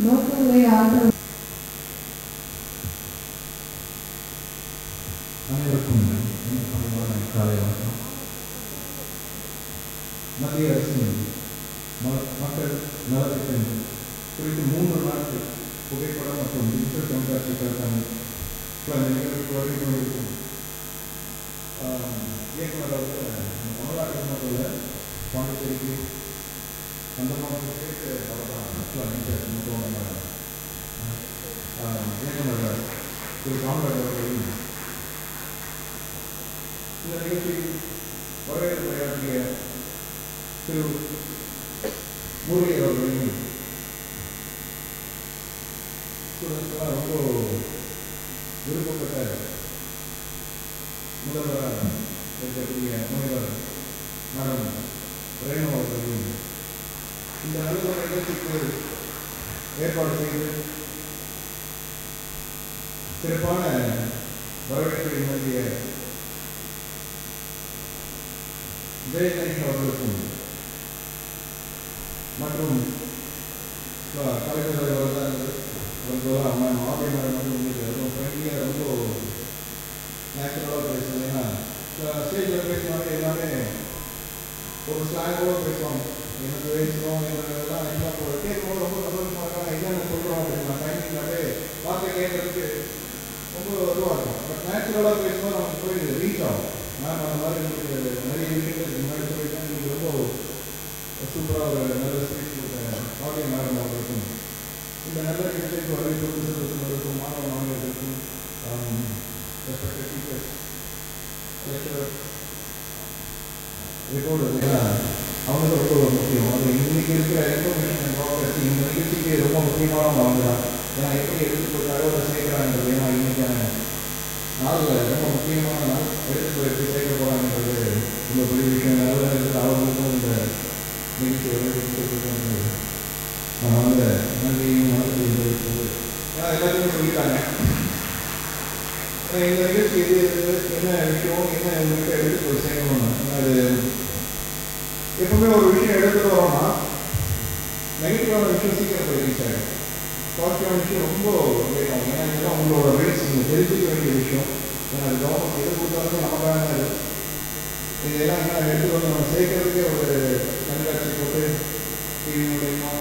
நோக்கங்களை ஆற்ற அனைவருக்கும் என் பணிவான காலை வணக்கம் மத்திய அரசின் ம- மக்கள் நலத்திட்டம் குறித்து மூன்று நாட்கள் புகைப்படம் மற்றும் டிஜிட்டல் கண்காட்சிகளுக்கான பல நிகழ்வுக்கு வருகை கொண்டிருக்கும் ஆஹ், இயக்குனர் அவர்கள் தமிழ்நாட்டில் மட்டும் இல்லை பாண்டிச்சேரிக்கு அந்த மாவட்டத்திற்கு அவர் தான் ஆக்சுவலாக அமைச்சர் மற்றும் நம்ம ஆஹ், இயக்குனர் திரு காமராஜ் அவர்களையும் இந்த நிகழ்ச்சியில் வரவேற்பு உரையாற்றிய திரு முரளி அவர்களையும் ஸ்டூடெண்ட்ஸ்லாம் ரொம்ப விருப்பப்பட்ட முதல்வராக இருக்கக்கூடிய முனைவர் மேடம் ரேணு அவர்களையும் இந்த நல்ல ஒரு நிகழ்ச்சிக்கு ஏற்பாடு செய்து சிறப்பான வரவேற்பை நல்கிய ஜெயகணேஷ் அவர்களுக்கும் மற்றும் அஹ், கலைஞர் அவர்கள் அவர்களெல்லாம் மேம் ஆபை மேடம் வந்து உங்களுக்கு ரொம்ப ஃப்ரெண்ட்லியாக ரொம்ப நேச்சுரலாக பேசுறது ஏன்னா ஸ்டேஜில் பேசினாலே எல்லாமே ஒரு ஸ்லாங்கோட பேசுவாங்க என்ன பேசுகிறோம் என்னெல்லாம் என்ன போ- கேட்கும்போது ரொம்ப சந்தோஷமாக இருக்காங்க என்னென்ன சொல்கிறோம் அப்படின்னா டைமிங்னாலே வார்த்தை கேட்கறதுக்கு ரொம்ப இதுவாக இருக்கும் பட் நேச்சுரலாக பேசும்போது நமக்கு போய் ரீச் ஆகும் மேம் அந்த மாதிரி உங்களுக்கு நிறைய விஷயங்கள் இதுக்கு முன்னாடி சொல்லியிருக்கேன் நீங்கள் ரொம்ப சூப்பராக ஒரு நல்ல ஸ்பீச் கொடுத்த ஆடியோ மேடம் அவர்களுக்கும் இந்த நல்ல நிகழ்ச்சிக்கு வரவை கொடுத்து செல்வதற்கும் மாணவ மாணவர்களுக்கும் ரெஸ்பெக்டட் டீச்சர்ஸ் லெக்சரர் ரிப்போர்ட் ஏன்னா அவங்க தான் ரொம்ப முக்கியம் அது இன்னைக்கு இருக்கிற இன்ஃபர்மேஷன் அண்ட் ப்ராப்பர்ட்டி இந்த நிகழ்ச்சிக்கு ரொம்ப முக்கியமானவங்க அவங்க தான் ஏன்னா எப்படி எடுத்து போய் தகவலை சேர்க்குறாங்கிறது ஏன்னா இன்னைக்கான நாளில் ரொம்ப முக்கியமான நாள் எடுத்து போய் எப்படி சேர்க்க போகிறாங்கிறது ரொம்ப பெரிய விஷயம் நல்ல நேரத்தில் அவர்களுக்கும் இந்த நிகழ்ச்சி வந்து நான் வந்து நன்றியும் வணக்கத்தையும் தெரிவித்தது ஏன்னா எல்லாத்தையும் சொல்லிட்டாங்க ஏன்னா இந்த நிகழ்ச்சி எது எது, என்ன விஷயம் என்ன உங்கள்கிட்ட எடுத்து போய் சேர்க்கணும்னு ஏன்னா அது எப்பவுமே ஒரு விஷயம் எடுத்துட்டு வரோம்னா நெகட்டிவான விஷயம் சீக்கிரம் போய் ரீச் ஆகிடும் பாசிட்டிவான விஷயம் ரொம்ப லேட் ஆகும் ஏன்னா இதெல்லாம் உங்களோட ரைட்ஸ் நீங்கள் தெரிஞ்சுக்க வேண்டிய விஷயம் ஏன்னா அது கவர்மெண்ட் எது கொடுத்தாலுமே நமக்காக தான் இது இதெல்லாம் என்ன எடுத்து வந்து நம்ம சேர்க்கறதுக்கே ஒரு கண்காட்சி போட்டு டிவி மூலயமா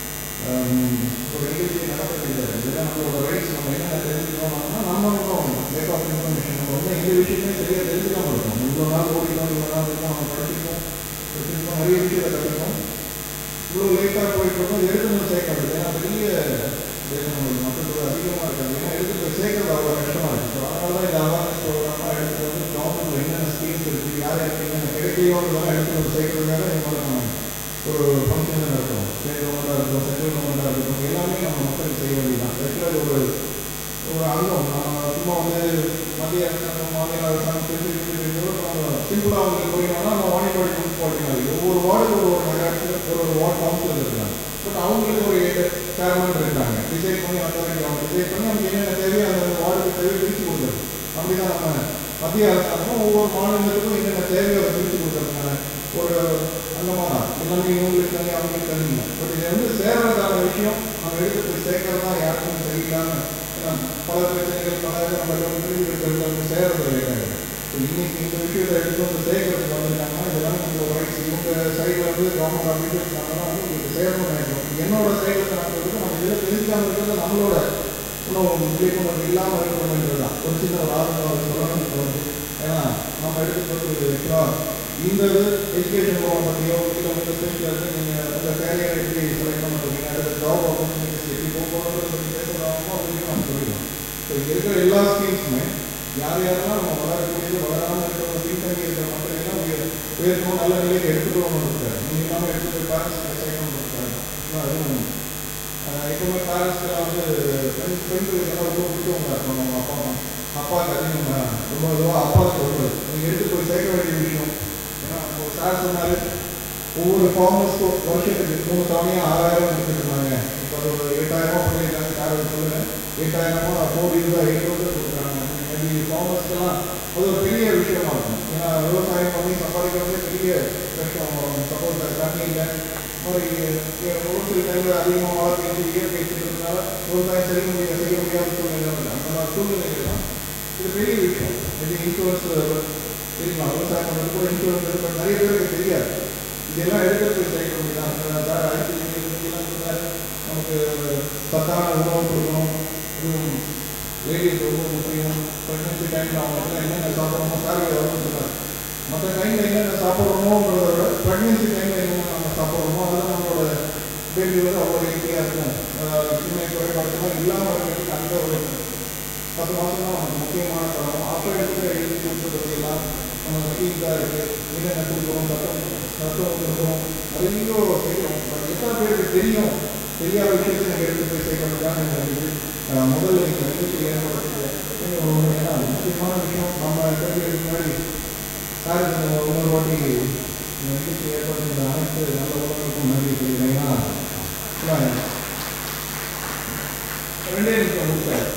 ஒரு நிகழ்ச்சி நடக்கிறது இதெல்லாம் நம்மளோட ரைட்ஸ் நம்ம என்ன தெரிஞ்சுக்கணும்னா நம்ம இன்னும் லேக் ஆஃப் இன்ஃபர்மேஷன் நம்ம வந்து எந்த விஷயமே சரியாக தெரிஞ்சுக்காம இருக்கோம் இவ்வளோ நாள் ஓடிட்டோம் இவ்வளோ நாள் இருக்கோம் நம்ம படிச்சிருக்கோம் படிச்சிருக்கோம் நிறைய விஷயத்தை கற்றுக்கோம் இவ்வளோ லேட்டாக போயிட்டு இருக்கோம் எடுத்து நம்ம சேர்க்கறது ஏன்னா பெரிய தேசம் நம்மளுக்கு மக்கள் அதிகமாக இருக்காது ஏன்னா எடுத்து போய் சேர்க்கறது அவ்வளோ கஷ்டமாக இருக்குது ஸோ அதனால தான் இந்த அவேர்னஸ் ப்ரோக்ராமாக எடுத்து வந்து கவர்மெண்ட்டில் என்னென்ன ஸ்கீம்ஸ் இருக்குது யார் யாருக்கு என்னென்ன கிடைக்கலையோன்றதெல்லாம் எடுத்து வந்து சேர்க்கறதுக்காக இந்த மாதிரி நம்ம ஒரு ஃபங்க்ஷன் நடத்தும் ஸ்டேட் கவர்மெண்ட்டாக இருக்கட்டும் சென்ட்ரல் கவர்மெண்ட்டாக இருக்கட்டும் எல்லாமே நம்ம மக்களுக்கு செய்ய வேண்டியதான் ஆக்சுவலாக ஒரு ஒரு அங்கம் நம்ம சும்மா வந்து மத்திய அரசாங்கம் மாநில அரசாங்கம் தெரிஞ்சு நம்ம சிம்பிளாக அவங்களுக்கு போயிட்டோம்னா நம்ம வாணிபாடி முனிசிபாலிட்டி மாதிரி ஒவ்வொரு வார்டுக்கு ஒரு ஒரு நகராட்சியில் ஒரு ஒரு வார்டு கவுன்சிலர் இருக்காங்க பட் அவங்களுக்கு ஒரு சேர்மன் இருக்காங்க டிசைட் பண்ணி அத்தாரிட்டி அவங்க டிசைட் பண்ணி அவங்க என்னென்ன தேவையோ அந்த வார்டுக்கு தேவையோ பிரித்து கொடுக்குறது அப்படிதான் நம்ம மத்திய அரசாங்கம் ஒவ்வொரு மாநிலத்துக்கும் என்னென்ன தேவையோ அதை பிரித்து கொடுக்குறதுக்கான ஒரு அங்கமாக தான் எல்லாமே இவங்களுக்கு தனி அவங்களுக்கு தனி இல்லை பட் இதை வந்து சேர்றதான விஷயம் நம்ம எடுத்து போய் சேர்க்கறது தான் யாருக்கும் சரியில்லாமல் ஏன்னா பல பிரச்சனைகள் பல இது நம்ம திரும்பி இருக்கிறது அவங்க சேர்றது லேட்டாக ஸோ இன்னைக்கு இந்த விஷயத்தை எடுத்து வந்து சேர்க்கறதுக்கு வந்திருக்காங்கன்னா இதெல்லாம் நம்ம ரைட்ஸ் இவங்க சைடில் வந்து கவர்மெண்ட் ஆஃபீஸர்ஸ் நாங்களாம் வந்து உங்களுக்கு சேரணும்னு நினைக்கிறோம் என்னோட செயலத்தை நடத்துறதுக்கு நம்ம இதில் தெரிஞ்சுக்காம இருக்கிறது நம்மளோட இன்னும் விழிப்புணர்வு இல்லாமல் இருக்கணும்ன்றது தான் ஒரு சின்ன ஒரு ஆர்வம் அவர் சொல்லணும்னு தோணுது ஏன்னா நம்ம எடுத்து போட்டு வைக்கலாம் இந்த இது எஜுகேஷன் லோன் பற்றியோ இல்லை வந்து ஸ்பெஷல் நீங்கள் உங்கள் கேரியர் எப்படி செலக்ட் பண்ண போகிறீங்க அடுத்த ஜாப் ஆப்பர்ச்சுனிட்டிஸ் எப்படி போக போகிறோம் பற்றி பேசுகிறாங்களோ அப்படின்னு நம்ம சொல்லிடுவோம் ஸோ இங்கே இருக்கிற எல்லா ஸ்கீம்ஸுமே யார் யாரெல்லாம் நம்ம வளரக்கூடியது வளராமல் இருக்கிறவங்க பின்தங்கி இருக்கிற மக்கள் எல்லாம் உயர் உயர்த்தணும் நல்ல நிலைக்கு எடுத்துட்டு வரணும் இருக்காரு நீங்கள் இல்லாமல் எடுத்து போய் பேரண்ட்ஸ் சேர்க்கணும் இருக்காரு அதுவும் ஆஹ் எப்பவுமே பேரண்ட்ஸ்லாம் வந்து பெண் பெண்களுக்கு எல்லாம் ரொம்ப பிடிச்சவங்க இருக்கணும் அவங்க அப்பா அம்மா அப்பாவுக்கு அதிகம் ரொம்ப இதுவாக அப்பாவுக்கு சொல்கிறது நீங்கள் எடுத்து போய் சேர்க்க வேண்டிய விஷயம் ஏன்னா ஒரு சார் சொன்னார் ஒவ்வொரு ஃபார்மர்ஸ்க்கும் வருஷத்துக்கு மூணு தவணையாக ஆறாயிரம் கொடுத்துட்டு இருந்தாங்க இப்போ அது ஒரு எட்டாயிரமா பண்ணியிருக்காங்க சார் சொல்லுங்க எட்டாயிரமா கோடி ரூபாய் எட்டு ரூபாய் கொடுக்குறாங்க மேபி ஃபார்மர்ஸ்க்கெல்லாம் அது ஒரு பெரிய விஷயமா இருக்கும் ஏன்னா விவசாயம் பண்ணி சம்பாதிக்கிறதே பெரிய கஷ்டம் சப்போஸ் தண்ணி இல்லை மாதிரி ஒரு சில டைமில் அதிகமாக மழை பெஞ்சு இயற்கை சீற்றம் அதனால விவசாயம் செய்ய முடியாது செய்ய முடியாத சூழ்நிலை இல்லை அந்த மாதிரி சூழ்நிலைகள் தான் இது பெரிய விஷயம் இது இன்சூரன்ஸ் தெரியுமா விவசாயம் பண்ணுறது கூட இன்சூரன்ஸ் இருக்கு பட் நிறைய பேருக்கு தெரியாது இதெல்லாம் எடுக்கிறது செய்ய முடியாது சார் ஐசிஎல்லாம் சொன்னார் நமக்கு சத்தான உணவு கொடுக்கணும் இதுவும் லேடிஸ் ரொம்ப முக்கியம் ப்ரெக்னன்சி டைமில் அவங்களுக்கு என்னென்ன சாப்பிட்றோமோ சார் வரும்னு சொன்னார் மற்ற டைமில் என்னென்ன சாப்பிட்றோமோன்றத விட ப்ரெக்னன்சி டைமில் என்னென்ன நம்ம சாப்பிட்றோமோ அதெல்லாம் நம்மளோட பேபி வந்து அவ்வளோ ஹெல்த்தியாக இருக்கும் சின்ன குறைபாடுலாம் இல்லாமல் இருக்கிறதுக்கு அந்த ஒரு பத்து மாதம் தான் நமக்கு முக்கியமான காலம் அப்போ எடுக்கிற எழுதி கொடுக்குறது எல்லாம் நம்ம ஸ்கீம்ஸாக இருக்குது என்னென்ன கொடுக்குறோம் சட்டம் சட்டம் கொடுக்குறோம் அது நீங்களும் செய்யணும் பட் எத்தனை பேருக்கு தெரியும் தெரியாத விஷயத்தை நீங்கள் எடுத்து போய் செய்யறதுக்காக எனக்கு முதல்ல இந்த நிகழ்ச்சி ஏற்படுத்துறது ஏன்னா முக்கியமான விஷயம் நம்ம கேட்கறதுக்கு முன்னாடி சார் இந்த இன்னொரு வாட்டி இந்த நிகழ்ச்சி ஏற்படுத்துகிற அனைத்து நல்ல உலகங்களுக்கும் நன்றி தெரியும் ஏன்னா ரெண்டே நிமிஷம் முடிச்சார்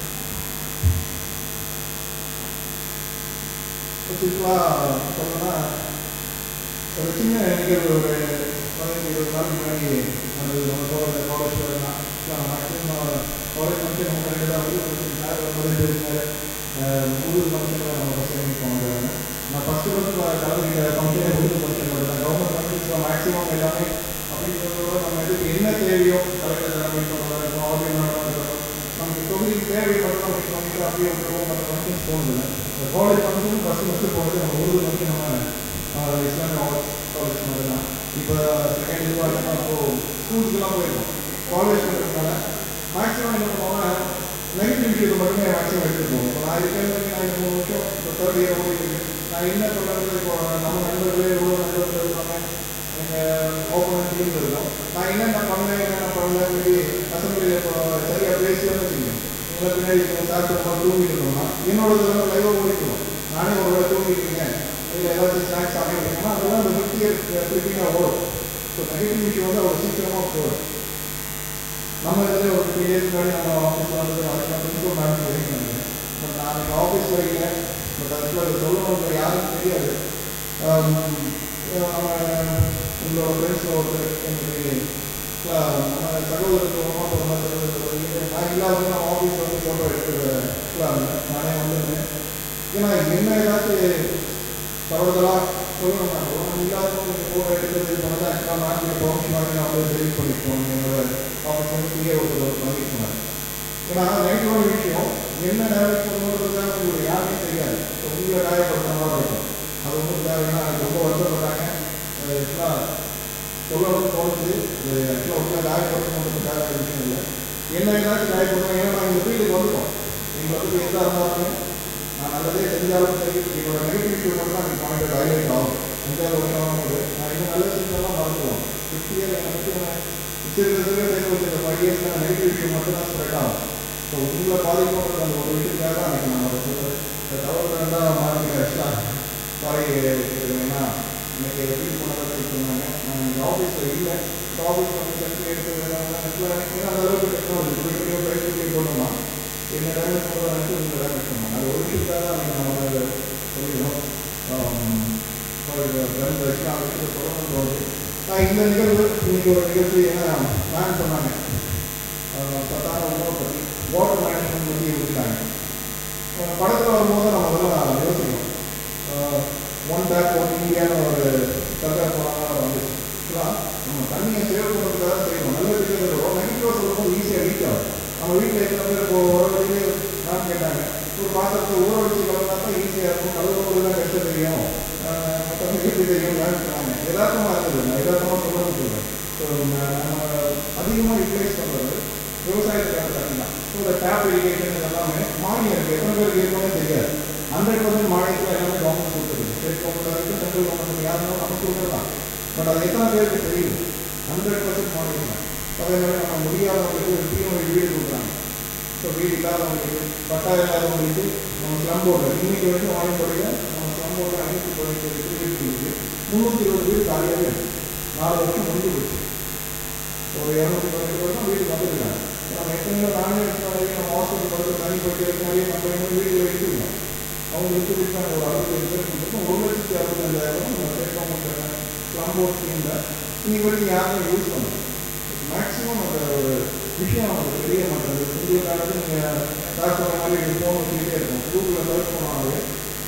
சிம்பிளாக சொல்லணும்னா ஒரு சின்ன நிகழ்வு ஒரு பதினஞ்சு இருபது நாள் முன்னாடி அது நம்ம போகிற காலேஜ் மேக்ஸிமம் காலேஜ் ஃபங்க்ஷன் நம்ம ரெண்டு தான் ஊர் ஃபங்க்ஷன் சார் பதினஞ்சு இருந்தார் ஊர் ஃபங்க்ஷனில் நம்ம ஃபஸ்ட் டைம் போனாங்க நான் ஃபஸ்ட்டு ஃபஸ்ட்டு கலந்துக்கிட்ட ஃபங்க்ஷனே ஊர் ஃபங்க்ஷன் மட்டும் தான் கவர்மெண்ட் ஃபங்க்ஷன்ஸ் மேக்ஸிமம் எல்லாமே அப்படிங்கிறதோட நம்ம இதுக்கு என்ன தேவையோ கலெக்டர் மீட் பண்ணுறதா இருக்கும் ஆர்டினரி இருக்கட்டும் நமக்கு தொகுதிக்கு தேவையை மட்டும் நம்ம ஃபங்க்ஷன் அப்படியே விட்டுருவோம் மற்ற ஃபங்க்ஷன்ஸ் போனதில்லை காலேஜ் ஃபங்க்ஷன் ஃபஸ்ட்டு ஃபஸ்ட்டு போனது நம்ம ஊர் ஃபங்க்ஷன் நம்ம இஸ்லாமிய காலேஜ் மட்டும் தான் இப்போ செகண்ட் இதுவாக இருக்கா அப்போது ஸ்கூலுக்குலாம் போயிருக்கோம் காலேஜ் பண்ணுறதுனால மேக்ஸிமம் என்ன பண்ணுவோம்னா நெகட்டிவ் விஷயத்தை மட்டுமே மேக்ஸிமம் எடுத்துட்டு போவோம் இப்போ நான் இருக்கேன் நான் இந்த மூணு வருஷம் இப்போ தேர்ட் இயர் ஓடிருக்கு நான் என்ன சொல்கிறது இப்போ நம்ம நண்பர்களே எவ்வளோ நண்பர்கள் இருக்காங்க எங்கள் ஓப்பன் டீம் இருக்கும் நான் என்னென்ன பண்ணேன் என்னென்ன பண்ணல மேபி அசம்பிளியில் இப்போ சரியாக பேசியாலும் வச்சுக்கோங்க உங்களை பின்னாடி சார் நம்ம தூங்கிட்டு இருந்தோம்னா என்னோட இதெல்லாம் லைவாக ஓடிக்கணும் நானே ஒரு வேலை தூங்கிட்டு இருக்கேன் இல்லை ஏதாச்சும் ஸ்நாக்ஸ் சாப்பிட்டுருக்கேன்னா அதெல்லாம் அந்த ஃபிஃப்டி ஃபிஃப்டிங்காக ஓடும் ஸோ நெகட்டிவ் விஷயம் வந்து அவ்வளோ சீக்கிரமாக போடும் நம்ம இதில் ஒரு த்ரீ இயர்ஸ் முன்னாடி நம்ம ஆஃபீஸில் வந்து அதுக்கு பிரின்சிபல் மேடம் தெரியுங்க பட் நான் அன்றைக்கி ஆஃபீஸ் வரீங்க பட் அதுக்குள்ள அதை சொல்லணும் யாருக்கும் தெரியாது நம்ம உங்களோட ஃப்ரெண்ட்ஸில் ஒருத்தர் எனக்கு நம்ம சகோதரத்துவமாக ஒரு மாதிரி சகோதரத்துவம் நான் இல்லாத நான் ஆஃபீஸ் வந்து ஃபோட்டோ எடுத்துக்கலாம் நானே வந்திருந்தேன் ஏன்னா என்ன ஏதாச்சும் தவறுதலாக சொல்லணும்னா கூட நம்ம இல்லாதவங்க நீங்கள் ஃபோட்டோ எடுக்கிறது பண்ணது ஆக்சுவலாக நாட்டில் பவுன்ஸ் மாதிரி நான் வந்து டெலிட் பண்ணிப்போம் என்னோட ஆஃபீஸ் வந்து ஃப்ரீயாக ஒருத்தர் வாங்கிட்டு போனார் ஏன்னா நெகட்டிவான விஷயம் என்ன டேமேஜ் பண்ணுறதுக்காக உங்களுக்கு யாருமே தெரியாது ஸோ உங்களை காயப்படுத்த மாதிரி இருக்கும் அது ஒன்றும் தேவைன்னா ரொம்ப வருத்தப்பட்டாங்க ஆக்சுவலாக சொல்லணும்னு தோணுது இது ஆக்சுவலாக உங்களை காயப்படுத்தணுன்றதுக்காக விஷயம் இல்லை என்ன ஏதாச்சும் காயப்படுத்தணும் ஏன்னா நாங்கள் இந்த ஃபீல்டுக்கு வந்துட்டோம் எங்களை பற்றி எதாக இருந்தாலும் நான் நல்லதே செஞ்சாலும் சரி என்னோட நெகட்டிவ் விஷயம் மட்டும் தான் எனக்கு பாயிண்ட் ஹைலைட் ஆகும் அஞ்சாவது வருஷம் போது நான் இன்னும் நல்ல செஞ்செல்லாம் மறந்துடுவோம் ஃபிஃப்டி இயர் என்னை பற்றி நான் சிறு சிறு சேர்ந்து வச்சு இந்த ஃபைவ் இயர்ஸ் நான் நெகட்டிவ் விஷயம் மட்டும் தான் ஸ்ப்ரெட் ஆகும் ஸோ உங்களை பாதிக்கப்படுறது அந்த ஒரு விஷயத்துக்காக தான் எனக்கு நான் அதை சொல்கிறேன் இந்த தவறு இருந்தால் மாறிக்கிற ஆக்சுவலாக சாரி ஏன்னா இன்னைக்கு ஃபீல் பண்ணதை சொன்னாங்க நான் இந்த ஆஃபீஸில் இல்லை இந்த ஆஃபீஸ் வந்து செல்ஃபி எடுத்து ஏன்னா அந்த அளவுக்கு டெக்னாலஜி வீடியோ ஃபேஸ்புக்லேயும் போட்டோம்னா என்ன டேமேஜ் பண்ணுறது நினச்சி உங்களை டேமேஜ் பண்ணுவாங்க அது ஒரு விஷயத்தாக தான் நீங்கள் நம்ம அதை சொல்லிடுறோம் ரெண்டு வருஷம் நாலு வருஷம் சொல்லணும்னு தோணுது நான் இந்த நிகழ்வு இன்னைக்கு ஒரு நிகழ்ச்சி என்ன பிளான் பண்ணாங்க சத்தான உணவை பற்றி வாட்டர் மேனேஜ்மெண்ட் பற்றி இருக்காங்க படத்தில் வரும்போது நம்ம அதெல்லாம் யோசிக்கணும் ஒன் டேப் ஒன் இந்தியான்னு ஒரு சர்க்கார் போனாங்க வந்துச்சு நம்ம தண்ணியை சேவ் பண்ணுறதுக்காக செய்யணும் நல்ல விஷயம் நெகட்டிவாக சொல்லும்போது ஈஸியாக ரீச் ஆகும் நம்ம வீட்டில் எத்தனை பேர் இப்போ ஒரு வழியிலே நான் கேட்டாங்க ஒரு பாத்திரத்தை ஊற வச்சு கலந்தா தான் ஈஸியாக இருக்கும் கலந்து தான் கஷ்டம் தெரியும் மற்றவங்க எப்படி தெரியும் சொன்னாங்க யதார்த்தமாக இருக்குது நான் யதார்த்தமாக சொல்லணும்னு சொல்கிறேன் ஸோ நம்ம அதிகமாக யூட்டிலைஸ் பண்ணுறது விவசாயத்துக்கான தண்ணி தான் ஸோ இந்த டேப் இரிகேஷன் இதெல்லாமே மானியம் இருக்குது எத்தனை பேருக்கு இருக்கவே தெரியாது ஹண்ட்ரட் பர்சன்ட் மானியத்தில் எல்லாமே கவர்மெண்ட் கொடுத்துருக்கு ஸ்டேட் கவர்மெண்ட் இருக்குது சென்ட்ரல் கவர்மெண்ட் யாருனாலும் நம்ம கொடுக்குறது தான் பட் அது எத்தனை பேருக்கு தெரியும் ஹண்ட்ரட் பர்சன்ட் மானியம் தான் அதே மாதிரி நம்ம முடியாதவங்களுக்கு பிஎம்ஐ வீடு கொடுக்குறாங்க ஸோ வீடு இல்லாதவங்களுக்கு பட்டா இல்லாதவங்களுக்கு நம்ம ஸ்லம் போர்டில் இன்னைக்கு வரைக்கும் வாங்கிப்படியில் நம்ம ஸ்லம் போர்டில் ஐநூற்றி பதினெட்டு வீடு இருக்குது முந்நூற்றி இருபது வீடு காலியாகவே இருக்குது நாலு வருஷம் முடிஞ்சு போச்சு ஒரு இரநூத்தி பதினெட்டு வருஷம் வீட்டுக்கு வந்துருக்காங்க நம்ம எத்தனையோ நானே வரைக்கும் நம்ம ஹாஸ்பிட்டல் பக்கத்தில் தனி படிக்க நிறைய கம்பெனி வீடு எடுத்துருக்கோம் அவங்க எடுத்துக்கிட்டாங்க ஒரு அறுபத்தஞ்சு பேர் கொடுத்துருக்கோம் ஒரு லட்சத்தி அறுபத்தஞ்சாயிரம் நம்ம ஸ்டேட் கவர்மெண்ட் ஸ்லம் போர்ட் ஸ்கீமில் இன்னைக்கு வரைக்கும் யாருமே யூஸ் பண்ணல மேக்ஸிமம் அந்த ஒரு விஷயம் அவங்களுக்கு தெரிய மாட்டேங்குது இந்திய காலத்தில் நீங்கள் ஸ்டார்ட் பண்ண மாதிரி இது ஃபோன் வச்சுக்கிட்டே இருக்கும் கூகுளில் சர்ச் பண்ணாலே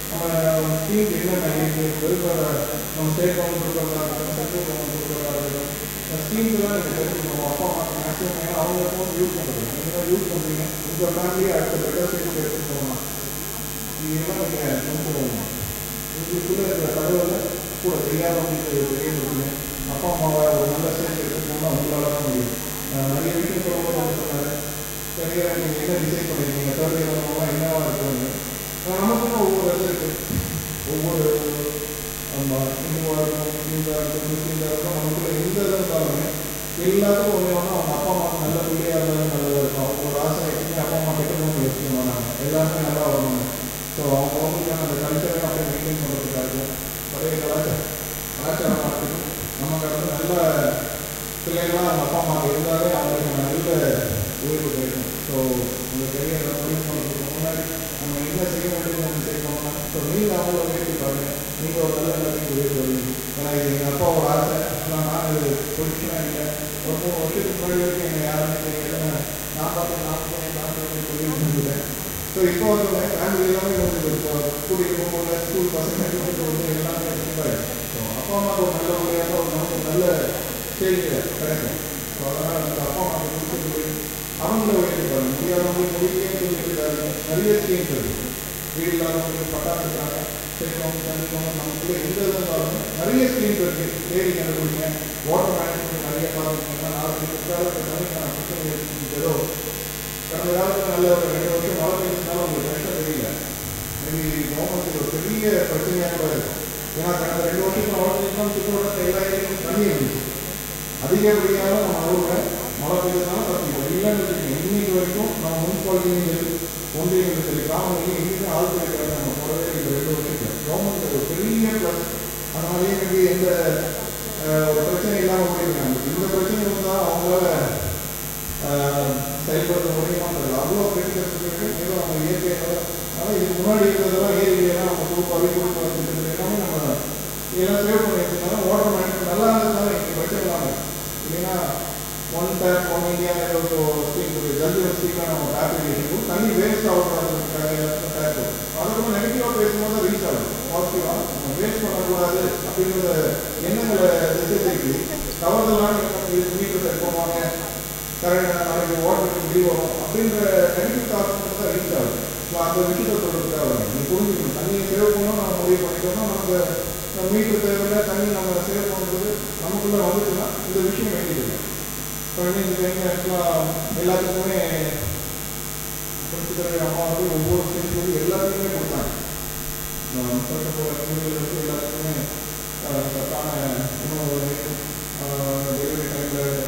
நம்ம ஸ்கீம் என்னென்ன இருக்குது வெறும் நம்ம ஸ்டேட் கவர்மெண்ட் கொடுக்குறதா இருக்கட்டும் சென்ட்ரல் கவர்மெண்ட் கொடுக்குறதா இருக்கட்டும் ஸ்கீம்லாம் நீங்கள் தெரிஞ்சுக்கணும் அப்பா அம்மா மேக்ஸிமம் ஏன்னா அவங்க ஃபோன் யூஸ் பண்ணுறது நீங்கள் தான் யூஸ் பண்ணுறீங்க உங்கள் ஃபேமிலியை அடுத்த பெட்டர் ஸ்டேஜுக்கு எடுத்துகிட்டு போகலாம் இதெல்லாம் நீங்கள் கொஞ்சம் உங்களுக்குள்ளே இருக்கிற தகவலை கூட தெரியாதவங்களுக்கு தெரிய முடியுங்க அப்பா அம்மாவை ஒரு நல்ல ஸ்டேஜ் எடுத்துட்டு போனால் உங்களால் தான் முடியும் அஹ் நிறைய விஷயம் சொல்லும்போது அவங்க சொன்னார் சரியா நீங்கள் என்ன டிசைட் பண்ணிருக்கீங்க தேர்ட் இயர் மூலமாக என்னவா இருக்குன்னு நமக்குன்னு ஒவ்வொரு இது இருக்குது ஒவ்வொரு நம்ம இந்துவாக இருக்கும் இந்துவாக இருக்கும் முஸ்லீம்ஸாக இருக்கும் நமக்குள்ள எந்த இது இருந்தாலுமே எல்லாத்துக்கும் ஒன்று ஒன்று அவங்க அப்பா அம்மாவுக்கு நல்ல பிள்ளையாக இருந்தாலும் நல்லதாக இருக்கும் அவங்களோட ஆசை எப்பவுமே அப்பா அம்மா கெட்ட போகணும் யோசிக்க மாட்டாங்க எல்லாருமே நல்லா வரணும் ஸோ அவங்க அவங்களுக்கான அந்த கல்ச்சரை அப்படியே மெயின்டைன் பண்ணுறதுக்காக பழைய கலாச்சாரம் கலாச்சாரம் மாற்றணும் நமக்கு வந்து நல்ல பிள்ளைகளாக அவங்க அப்பா அம்மா இருந்தாலே அவங்களுக்கு நல்ல உயர்வு கிடைக்கும் ஸோ உங்க கரியர் முடிவு பண்ணுறதுக்கு முன்னாடி நம்ம என்ன செய்ய வேண்டியது நம்ம செய்யணும்னா ஸோ நீங்கள் அவங்கள உயர்த்தி பாருங்க நீங்கள் ஒரு நல்ல நிலைமைக்கு உயர்த்தி வருவீங்க ஏன்னா இது எங்கள் அப்பாவோட ஆசை நான் நான் இது பொசிஷனாக இல்லை ஒரு மூணு வருஷத்துக்கு முன்னாடி வரைக்கும் என்னை யாருமே தெரியல நான் பார்த்து நான் போய் நான் போய் சொல்லி இருந்துட்டேன் ஸோ இப்போ வந்து ஃபேமிலி எல்லாமே வந்து இப்போ கூட்டிகிட்டு போகும்போது ஸ்கூல் பசங்க கூட்டிகிட்டு வந்து எல்லாமே இருப்பாரு ஸோ அப்பா அம்மாவுக்கு ஒரு நல்ல முறையாக ஒரு நமக்கு நல்ல ஸ்டேஜ் கிடைக்கும் ஸோ அதனால் அந்த அப்பா அம்மாவுக்கு கொடுத்துட்டு போய் அவங்கள உயர்த்திப்பாங்க முடியாதவங்களுக்கு முடியலையே சொல்லியிருக்காரு நிறைய ஸ்கீம்ஸ் இருக்கு வீடு இல்லாதவங்களுக்கு பட்டா இருக்காங்க செய்யணும் தண்ணிக்கணும் நமக்குள்ள எந்த இது இருந்தாலும் நிறைய ஸ்கீம்ஸ் இருக்கு தேடி கண்டுபிடிங்க வாட்டர் மேனேஜ்மெண்ட் நிறைய பாருங்க நாலு குற்றாலத்தை தண்ணிக்கான பிரச்சனை இருக்கு ஏதோ கடந்த காலத்தில் நல்ல ஒரு ரெண்டு வருஷம் மழை பெய்ஞ்சதுனால உங்களுக்கு கஷ்டம் தெரியல மேபி கவர்மெண்ட்டுக்கு ஒரு பெரிய பிரச்சனையாக கூட இருக்கும் ஏன்னா கடந்த ரெண்டு வருஷத்துக்கு மழை பெய்ஞ்சதுனால சுற்றுவட்டத்தை எல்லா ஏரியும் தண்ணி இருந்துச்சு அதிகப்படியாக நம்ம ஊரில் மழை பெய்ஞ்சதுனால தப்பிக்கும் இல்லைன்னு வச்சுக்கோங்க இன்னைக்கு வரைக்கும் நம்ம முனிசிபாலிட்டியும் சரி ஒன்றியங்களும் சரி கிராமங்களையும் எங்கேயுமே ஆள் கிடைக்கிறது நம்ம போடவே இல்லை ரெண்டு வருஷத்துல கவர்மெண்ட் ஒரு பெரிய ப்ளஸ் அதனாலேயே எனக்கு எந்த அஹ், ஒரு பிரச்சனை இல்லாமல் போயிருக்காங்க இந்த பிரச்சனை இருந்தால் அவங்களால ஆஹ் செயல்படுத்த முடியுமான்றது அவ்வளோ பெருக்கிறதுக்கு ஏதோ நம்ம இயற்கையாக ஆனால் இதுக்கு முன்னாடி இருக்கிறதெல்லாம் ஏரியிலாம் நம்ம குரூப்பாகவே குரூப் வச்சுட்டு எல்லாமே நம்ம இதெல்லாம் சேவ் பண்ணி வச்சிருந்தாலும் வாட்டர் மேனேஜ்மெண்ட் நல்லா இருந்ததுனால எனக்கு பிரச்சனை இல்லாமல் இல்லைன்னா ஒன் டேப் ஒன் இந்தியா ஏதோ ஒரு ஸ்கீம் இருக்குது ஜல்தி ஒரு ஸ்கீமாக நம்ம டேப் இரிகேஷன் தண்ணி வேஸ்ட் ஆகக்கூடாதுக்காக டேப் அதுக்கு நெகட்டிவாக பேசும்போது ரீச் ஆகும் பாசிட்டிவாக நம்ம வேஸ்ட் பண்ணக்கூடாது அப்படிங்கிற எண்ணங்களை திசை திருப்பி தவறுதலான எண்ணம் இது மீட்டர் செட் பண்ணுவாங்க கரெக்ட் நாளைக்கு வாட்டர் இப்படி வரும் அப்படின்ற நெகட்டிவ் தாட்ஸ் மட்டும் தான் ரீச் ஆகுது ஸோ அந்த விஷயத்தை சொல்றதுக்காக வரும் நீ புரிஞ்சுக்கணும் தண்ணியை சேவ் பண்ணணும் நம்ம முடிவு பண்ணிட்டோம்னா நமக்கு மீட்டர் தேவையில்ல தண்ணி நம்ம சேவ் பண்ணுறது நமக்குள்ள வந்துச்சுன்னா இந்த விஷயம் வேண்டியது இப்போ இந்த டைம் ஆக்சுவலாக எல்லாத்துக்குமே பிரின்சிபல் அம்மா வந்து ஒவ்வொரு ஸ்டேஜ் எல்லாத்துக்குமே கொடுத்தாங்க சொல்ல போகிற ஸ்கூல்களுக்கு எல்லாத்துக்குமே அஹ், சத்தான உணவு டெலிவரி டைமில்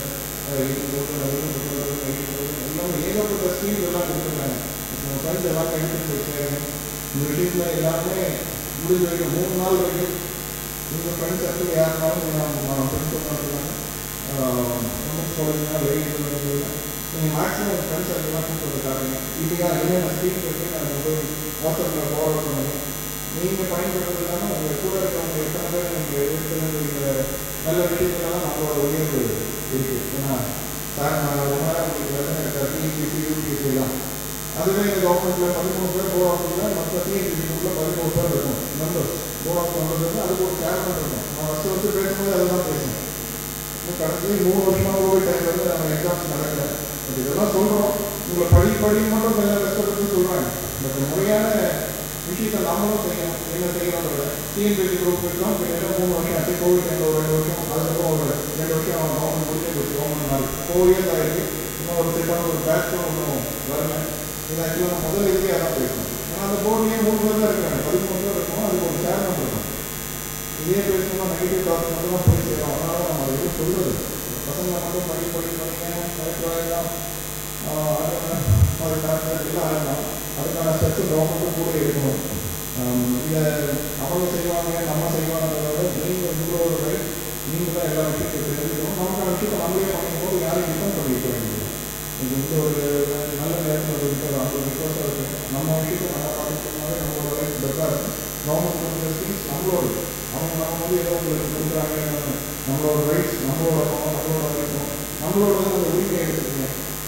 எல்லாமே ஏகப்பட்ட ஸ்கீம் எல்லாம் கொடுத்துருக்காங்க நம்ம ஃப்ரெண்ட்ஸ் எல்லாம் எடுத்துட்டு போய் சேருங்க இந்த விஷயத்தில் எல்லாருமே முடிஞ்ச வரைக்கும் மூணு நாள் வரைக்கும் உங்கள் ஃப்ரெண்ட்ஸ் சர்க்கிள் யாருனாலும் நான் ஃப்ரெண்ட்ஸ் பண்ணுறாங்க நமக்கு சொல்லுங்க வெயில் நீங்கள் மேக்ஸிமம் ஃப்ரெண்ட்ஸ் சர்க்கிள்லாம் கூப்பிட்டு வந்து காட்டுங்க இல்லையா என்னென்ன ஸ்கீம் இருக்கு நான் மொபைல் வாட்ஸ்அப்பில் ஃபார்வர்ட் பண்ணுங்க நீங்கள் பயன்படுறது இல்லாமல் உங்கள் கூட இருக்கிறவங்க எத்தனை பேர் நீங்கள் இருக்கிற நல்ல விஷயத்துலலாம் நம்மளோட உயர்வு இருக்கு ஏன்னா சார் நான் ரொம்ப நேரம் உங்களுக்கு பிரச்சனை இருக்கா டிஎன்பிசி யூபிஎஸ்சி எல்லாம் அதுவே இந்த கவர்மெண்ட்டில் பதிமூணு பேர் போர்ட் ஆஃபீஸில் மற்ற டிஎன்பிசிக்குள்ள பதிமூணு பேர் இருக்கும் மெம்பர்ஸ் போர்ட் ஆஃப் மெம்பர்ஸ் அதுக்கு ஒரு சேர்மன் இருக்கும் நான் ஃபஸ்ட்டு ஃபஸ்ட்டு பேசும்போது அதுதான் பேசினேன் இன்னும் கடைசி மூணு வருஷமா கோவிட் டைம்ல இருந்து நம்ம எக்ஸாம்ஸ் நடக்கல பட் இதெல்லாம் சொல்றோம் உங்களை படி படி மட்டும் கொஞ்சம் கஷ்டப்பட்டு சொல்றாங்க பட் முறையான விஷயத்தை நாமளும் செய்யணும் என்ன செய்யணும்ன்றத டிஎன்பிசி குரூப் எக்ஸாம் கிட்டத்தட்ட மூணு வருஷம் ஆச்சு கோவிட் டைம்ல ஒரு ரெண்டு வருஷம் அதுக்கப்புறம் ஒரு ரெண்டு வருஷம் கவர்மெண்ட் முடிஞ்சு போச்சு கவர்மெண்ட் மாதிரி ஃபோர் இயர்ஸ் ஆயிடுச்சு இன்னும் ஒரு செட்டான ஒரு பேட்சும் ஒன்றும் வரல இது ஆக்சுவலாக நான் முதல் இதுலேயே அதான் பேசணும் ஏன்னா அந்த போர்ட்லேயே மூணு பேர் தான் இருக்கிறாங்க பதிமூணு பேர் இருக்கும் அதுக்கு ஒரு சேர்மன் இருக்கும் இதே பேசணும்னா நெகட்டிவ் டாக்ஸ் மட்டும் தான் போய் சேரும் அதனால நம்ம அதை எதுவும் சொல்றது பசங்களை மட்டும் படி படி படிங்க கரெக்டாக எல்லாம் மாதிரி டாக்டர் எல்லாம் ஆகலாம் அதுக்கான ஸ்டெப்ஸ் கவர்மெண்ட்டும் கூட இருக்கணும் இதை அவங்க செய்வாங்க நம்ம செய்வாங்கிறத விட நீங்கள் உங்களோட ரைட் நீங்கள் தான் எல்லா விஷயத்தையும் தெரிஞ்சுக்கணும் நமக்கான விஷயத்தை நம்மளே பண்ணும்போது யாரையும் டிபெண்ட் பண்ணிக்க வேண்டியது இது வந்து ஒரு நல்ல நேரத்தில் ஒரு இருக்கிற அந்த ரிக்வஸ்டாக இருக்குது நம்ம விஷயத்தை நம்ம பார்த்துக்கோமே நம்மளோட ரைட் பெட்டராக இருக்கும் கவர்மெண்ட் கொடுக்குற ஸ்கீம்ஸ் நம்மளோட அவங்க நம்ம வந்து ஏதோ உங்களுக்கு கொடுக்குறாங்க நம்மளோட ரைட்ஸ் நம்மளோட பணம் நம்மளோட ரைட்ஸும் நம்மளோட வந்து அந்த உரிமையை எடுத்துக்கணும்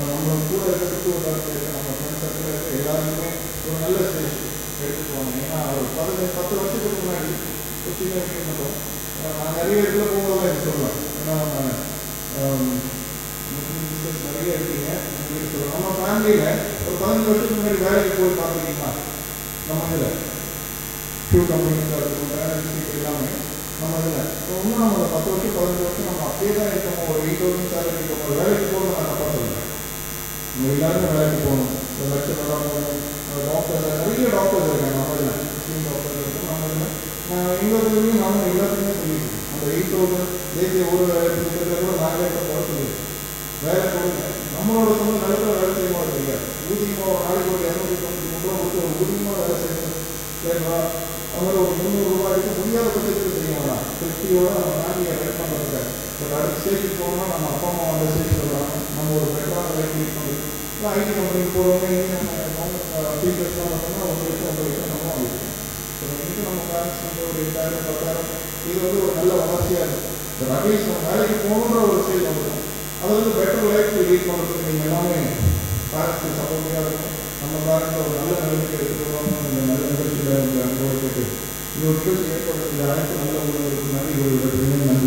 நம்ம கூட இருக்கிறதுக்கு ஒரு இருக்க நம்ம ஃப்ரெண்ட்ஸ் சர்க்கிள் இருக்க எல்லாருமே ஒரு நல்ல ஸ்டேஜ் எடுத்துட்டு வாங்க ஏன்னா ஒரு பதினஞ்சு பத்து வருஷத்துக்கு முன்னாடி ஒரு சின்ன விஷயம் மட்டும் அஹ் நான் நிறைய இடத்துல போகும்போது எனக்கு சொல்லலாம் ஏன்னா நான் முஸ்லீம் சிஸ்டர்ஸ் நிறைய இருக்கீங்க உங்களுக்கு சொல்லுவேன் நம்ம ஃபேமிலியில் ஒரு பதினஞ்சு வருஷத்துக்கு முன்னாடி வேலைக்கு போய் பார்த்துருக்கீங்களா நம்ம இதில் ஷூ கம்பெனிஸாக இருக்கும் பேரண்ட்ஸ் எல்லாமே நம்ம இதில் இப்போ இன்னும் நம்ம ஒரு பத்து வருஷம் பதினஞ்சு வருஷம் நம்ம அப்படியே தான் இருக்கோம் ஒரு எயிட் தௌசண்ட் சேலரி இருக்கோம் ஒரு வேலைக்கு போகணும் நான் தப்பாக சொல்லுவேன் நம்ம எல்லாருமே வேலைக்கு போகணும் ஒரு லட்சம் போகணும் டாக்டர் நிறைய டாக்டர்ஸ் இருக்காங்க நம்ம இதில் முஸ்லீம் டாக்டர் இருக்கும் நம்ம இதில் நான் எங்கள் இதுலையும் நானும் எல்லாத்துக்குமே சொல்லியிருக்கேன் அந்த எயிட் தௌசண்ட் தேசிய ஒரு இருக்கிறத கூட நாங்களே இப்போ குறை சொல்லியிருக்கோம் வேலை கொடுங்க நம்மளோட சொந்த நிலத்தில் வேலை செய்யணும் இருக்கீங்க ஊதியமாக நாளைக்கு ஒரு இரநூத்தி தொண்ணூற்றி மூணு ரூபா கொடுத்து ஒரு ஊதியமாக வேலை செய்யணும் சரிங்களா அது மாதிரி ஒரு முந்நூறு ரூபாய்க்கு முடியாத பட்சத்தில் செய்ய வேணாம் திருப்தியோட நம்ம ஃபேமிலியை ரன் பண்ணுறதுக்கு பட் அடுத்த ஸ்டேஜுக்கு போகணும்னா நம்ம அப்பா அம்மா அந்த ஸ்டேஜில் வராங்க நம்ம ஒரு பெட்டரான லைஃப் லீட் பண்ணுறது இல்லை ஐடி கம்பெனிக்கு போகிறவங்க நம்ம டீச்சர்ஸ்லாம் பார்த்தோம்னா ஒரு லட்சம் ஒன்றரை லட்சம் நம்ம வாங்கிருக்கோம் ஸோ இன்றைக்கி நம்ம பேரண்ட்ஸ் வந்து ஒரு எட்டாயிரம் பத்தாயிரம் இது வந்து ஒரு நல்ல வளர்ச்சியாக இருக்கும் பட் அட்லீஸ்ட் நம்ம வேலைக்கு போகணுன்ற ஒரு ஸ்டேஜ் வந்துடும் அது வந்து பெட்டர் லைஃப் லீட் பண்ணுறதுக்கு நீங்கள் எல்லாமே பேரண்ட்ஸுக்கு சப்போர்ட்டிவாக இருக்கும் நம்ம பேரண்ட்ஸ் ஒரு நல்ல நிலைமைக்கு எடுத்துகிட்டு வரணும் இந்த நல்ல நிகழ்ச்சியில் இந்த அனுபவத்துக்கு இது ஒரு நிகழ்ச்சி ஏற்படுத்த அனைத்து நல்ல உள்ளவர்களுக்கு நன்றி ஒரு நன்றி